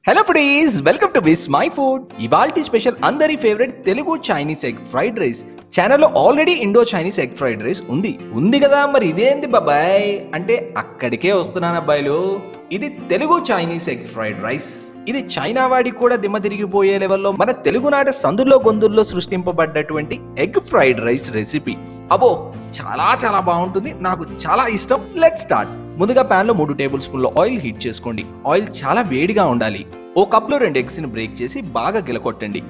hello foodies welcome to Vismai food ఇవాల్టి special అందరి favourite Telugu Chinese egg fried rice ఛానల్లో already Indo Chinese egg fried rice ఉంది ఉంది కదా మరి ఇదేంది బాబాయ్ అంటే అక్కడికే వస్తున్నాను అబ్బాయిలు ఇది Telugu Chinese egg fried rice ఇది చైనా వాడికి కూడా దిమ్మ తిరిగిపోయే లెవెల్లో మన తెలుగునాట సందుల్లో గొంతుల్లో సృష్టింపబడ్డటువంటి ఎగ్ ఫ్రైడ్ రైస్ రెసిపీ అబో చాలా చాలా బాగుంటుంది నాకు చాలా ఇష్టం లెట్ స్టార్ట్ ముందుగా ప్యాన్ లో మూడు టేబుల్ స్పూన్ల ఆయిల్ హీట్ చేసుకోండి ఆయిల్ చాలా వేడిగా ఉండాలి ఓ కప్ లో రెండు ఎగ్స్ ని బ్రేక్ చేసి బాగా గిలకొట్టండి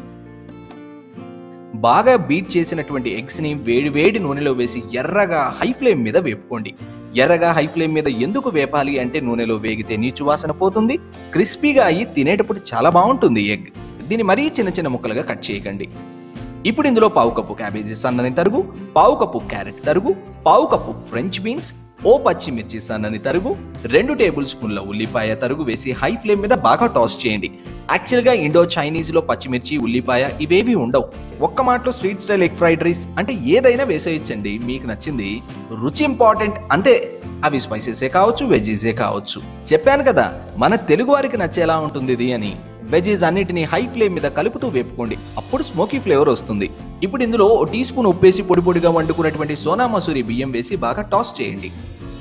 బాగా బీట్ చేసినటువంటి ఎగ్స్ ని వేడి వేడి నూనెలో వేసి ఎర్రగా హై ఫ్లేమ్ మీద వేపుకోండి ఎర్రగా హై ఫ్లేమ్ మీద ఎందుకు వేపాలి అంటే నూనెలో వేగితే నీచు వాసన పోతుంది క్రిస్పీగా అయ్యి తినేటప్పుడు చాలా బాగుంటుంది ఎగ్ దీన్ని మరీ చిన్న చిన్న ముక్కలుగా కట్ చేయకండి ఇప్పుడు ఇందులో పావు కప్పు క్యాబేజీ సన్నని తరుగు పావు కప్పు క్యారెట్ తరుగు పావు కప్పు ఫ్రెంచ్ బీన్స్ ఓ పచ్చిమిర్చి సన్నని తరుగు రెండు టేబుల్ స్పూన్ల ఉల్లిపాయ తరుగు వేసి హై ఫ్లేమ్ మీద బాగా టాస్ చేయండి యాక్చువల్గా ఇండో చైనీస్ లో పచ్చిమిర్చి ఉల్లిపాయ ఇవేవి ఉండవు ఒక్క మాటలో street style egg fried rice అంటే ఏదైనా వేసేయచ్చండి మీకు నచ్చింది రుచి ఇంపార్టెంట్ అంతే అవి స్పైసెసే కావచ్చు వెజ్జీసే కావచ్చు చెప్పాను కదా మన తెలుగు వారికి నచ్చేలా ఉంటుంది ఇది అని వెజెస్ అన్నిటిని హై ఫ్లేమ్ మీద కలుపుతూ వేపుకోండి అప్పుడు స్మోకీ ఫ్లేవర్ వస్తుంది ఇప్పుడు ఇందులో ఓ టీ స్పూన్ ఉప్పేసి పొడి పొడిగా వండుకున్నటువంటి సోనా మసూరి బియ్యం వేసి బాగా టాస్ చేయండి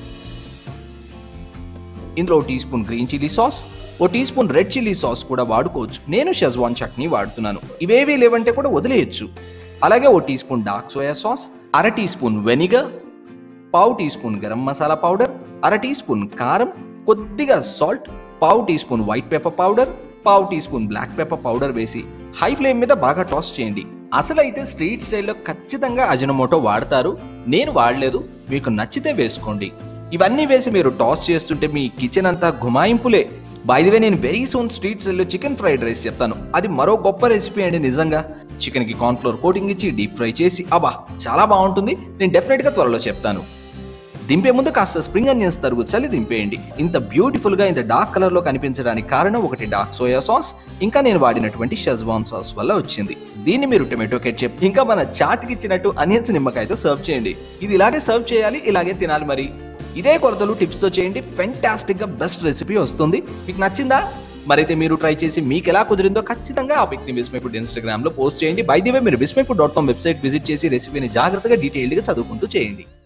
ఇందులో ఓ teaspoon green chilli sauce ఓ teaspoon red chilli sauce కూడా వాడుకోవచ్చు నేను షెజ్వాన్ చట్నీ వాడుతున్నాను ఇవేవి లేవంటే కూడా వదిలేయచ్చు అలాగే ఓ teaspoon dark soya sauce అర టీ స్పూన్ వెనిగర్ పావు teaspoon garam masala powder అర టీ స్పూన్ కారం కొద్దిగా సాల్ట్ పావు teaspoon white pepper powder పావు teaspoon black pepper powder వేసి హై ఫ్లేమ్ మీద బాగా టాస్ చేయండి అసలైతే స్ట్రీట్ స్టైల్లో ఖచ్చితంగా అజినమోటో వాడతారు నేను వాడలేదు మీకు నచ్చితే వేసుకోండి ఇవన్నీ వేసి మీరు టాస్ చేస్తుంటే మీ కిచెన్ అంతా గుమాయింపులే వే నేను వెరీ సూన్ స్ట్రీట్ స్టైల్లో చికెన్ ఫ్రైడ్ రైస్ చెప్తాను అది మరో గొప్ప రెసిపీ అండి నిజంగా చికెన్కి కార్న్ఫ్లోర్ కోటింగ్ ఇచ్చి డీప్ ఫ్రై చేసి అబ్బా చాలా బాగుంటుంది నేను డెఫినెట్గా త్వరలో చెప్తాను దింపే ముందు కాస్త స్ప్రింగ్ అనియన్స్ తరుగు చల్లి దింపేయండి ఇంత బ్యూటిఫుల్ గా ఇంత డార్క్ కలర్ లో కనిపించడానికి కారణం ఒకటి డార్క్ సోయా సాస్ ఇంకా నేను వాడినటువంటి షెజ్వాన్ సాస్ వల్ల వచ్చింది దీన్ని మీరు టొమాటో కెట్చప్ ఇంకా మన చాట్కి ఇచ్చినట్టు అనియన్స్ నిమ్మకాయతో సర్వ్ చేయండి ఇది ఇలాగే సర్వ్ చేయాలి ఇలాగే తినాలి మరి ఇదే కొలతలు టిప్స్ తో చేయండి ఫెంటాస్టిక్ గా బెస్ట్ రెసిపీ వస్తుంది మీకు నచ్చిందా మరైతే మీరు ట్రై చేసి మీకు ఎలా కుదిరిందో ఖచ్చితంగా ఆ పిక్ని విస్మై ఫుడ్ ఇన్స్టాగ్రామ్ లో పోస్ట్ చేయండి బై ది వే మీరు Vismai food dot com website visit చేసి రెసిపీని జాగ్రత్తగా డీటెయిల్డ్ గా చదువుకుంటూ చేయండి